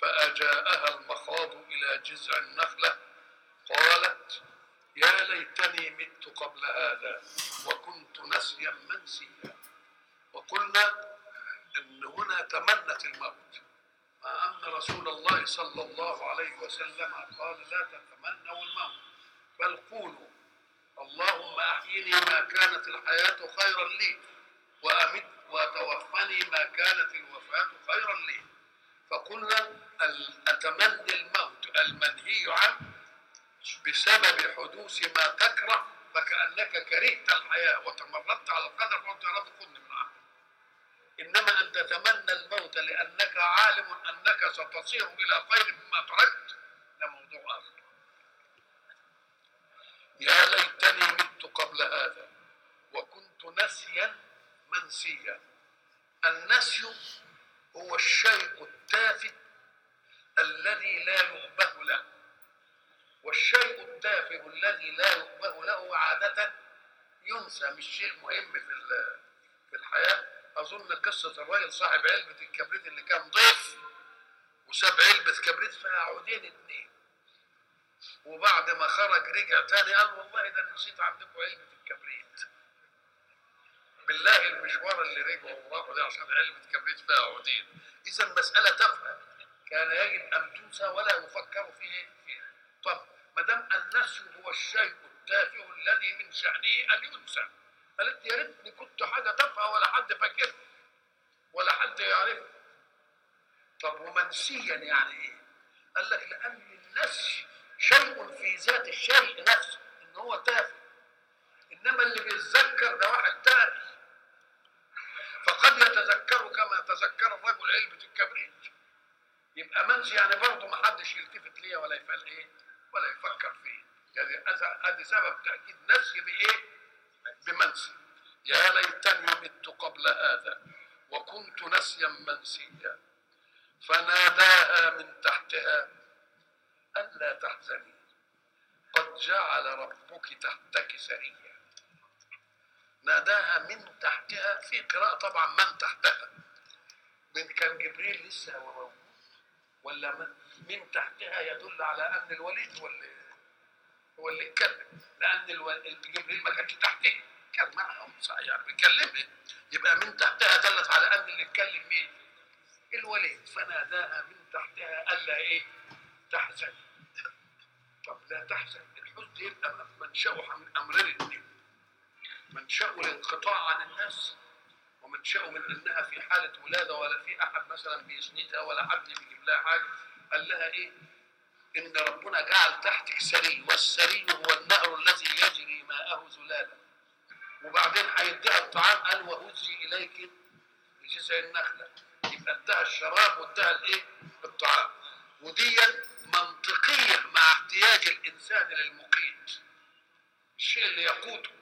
فأجاءها المخاض إلى جذع النخلة قالت يا ليتني مت قبل هذا وكنت نسيا منسيا وقلنا ان هنا تمنت الموت مع ان رسول الله صلى الله عليه وسلم قال لا تتمنوا الموت بل قولوا اللهم احيني ما كانت الحياه خيرا لي وامت وتوفني ما كانت الوفاه خيرا لي فقلنا ال- اتمنى الموت المنهي عنه بسبب حدوث ما تكره فكأنك كرهت الحياة وتمردت على القدر فقلت يا رب خذني من عنه إنما أن تتمنى الموت لأنك عالم أنك ستصير إلى خير مما تركت ده موضوع آخر يا ليتني مت قبل هذا وكنت نسيا منسيا النسي هو الشيء التافه الذي لا يؤبه له والشيء التافه الذي لا يؤبه له عادة ينسى مش شيء مهم في ال- في الحياة أظن قصة الراجل صاحب علبة الكبريت اللي كان ضيف وساب علبة كبريت فيها عودين اتنين وبعد ما خرج رجع تاني قال والله ده أنا نسيت عندكم علبة الكبريت بالله المشوار اللي رجعوا وراحوا ده عشان علبة كبريت فيها عودين إذا المسألة تافهة كان يجب أن تنسى ولا يفكر فيه فيها طب ما دام النسي هو الشيء التافه الذي من شأنه أن ينسى قالت يا ريتني كنت حاجة تافهة ولا حد فاكرها ولا حد يعرفها طب ومنسيا يعني ايه؟ قال لك لأن النسي شيء في ذات الشيء نفسه إن هو تافه إنما اللي بيتذكر ده واحد تاني فقد يتذكر كما تذكر الرجل علبة الكبريت يبقى منسي يعني برضه ما حدش يلتفت ليها ولا يفعل ايه ولا يفكر فيه يعني هذا ادي سبب تاكيد نسي بايه بمنسي يا ليتني مت قبل هذا وكنت نسيا منسيا فناداها من تحتها الا تحزني قد جعل ربك تحتك سريا ناداها من تحتها في قراءة طبعا من تحتها من كان جبريل لسه هو موجود ولا من, من تحتها يدل على ان الوليد هو اللي هو اللي اتكلم لان الو- جبريل ما كانش تحته كان معهم يعني بيكلمها يبقى من تحتها دلت على ان اللي اتكلم مين؟ الوليد فناداها من تحتها الا ايه؟ تحزن طب لا تحزن الحزن يبقى منشأه من امرين اثنين منشأه الانقطاع عن الناس ومنشأه من انها في حاله ولاده ولا في احد مثلا بيسندها ولا حد بيجيب لها حاجه قال لها ايه؟ ان ربنا جعل تحتك سري والسري هو النهر الذي يجري ماءه زلالا وبعدين هيديها الطعام قال وهزي اليك بجذع النخله يبقى اداها الشراب واداها الايه؟ الطعام ودي منطقيه مع احتياج الانسان للمقيت الشيء اللي يقوته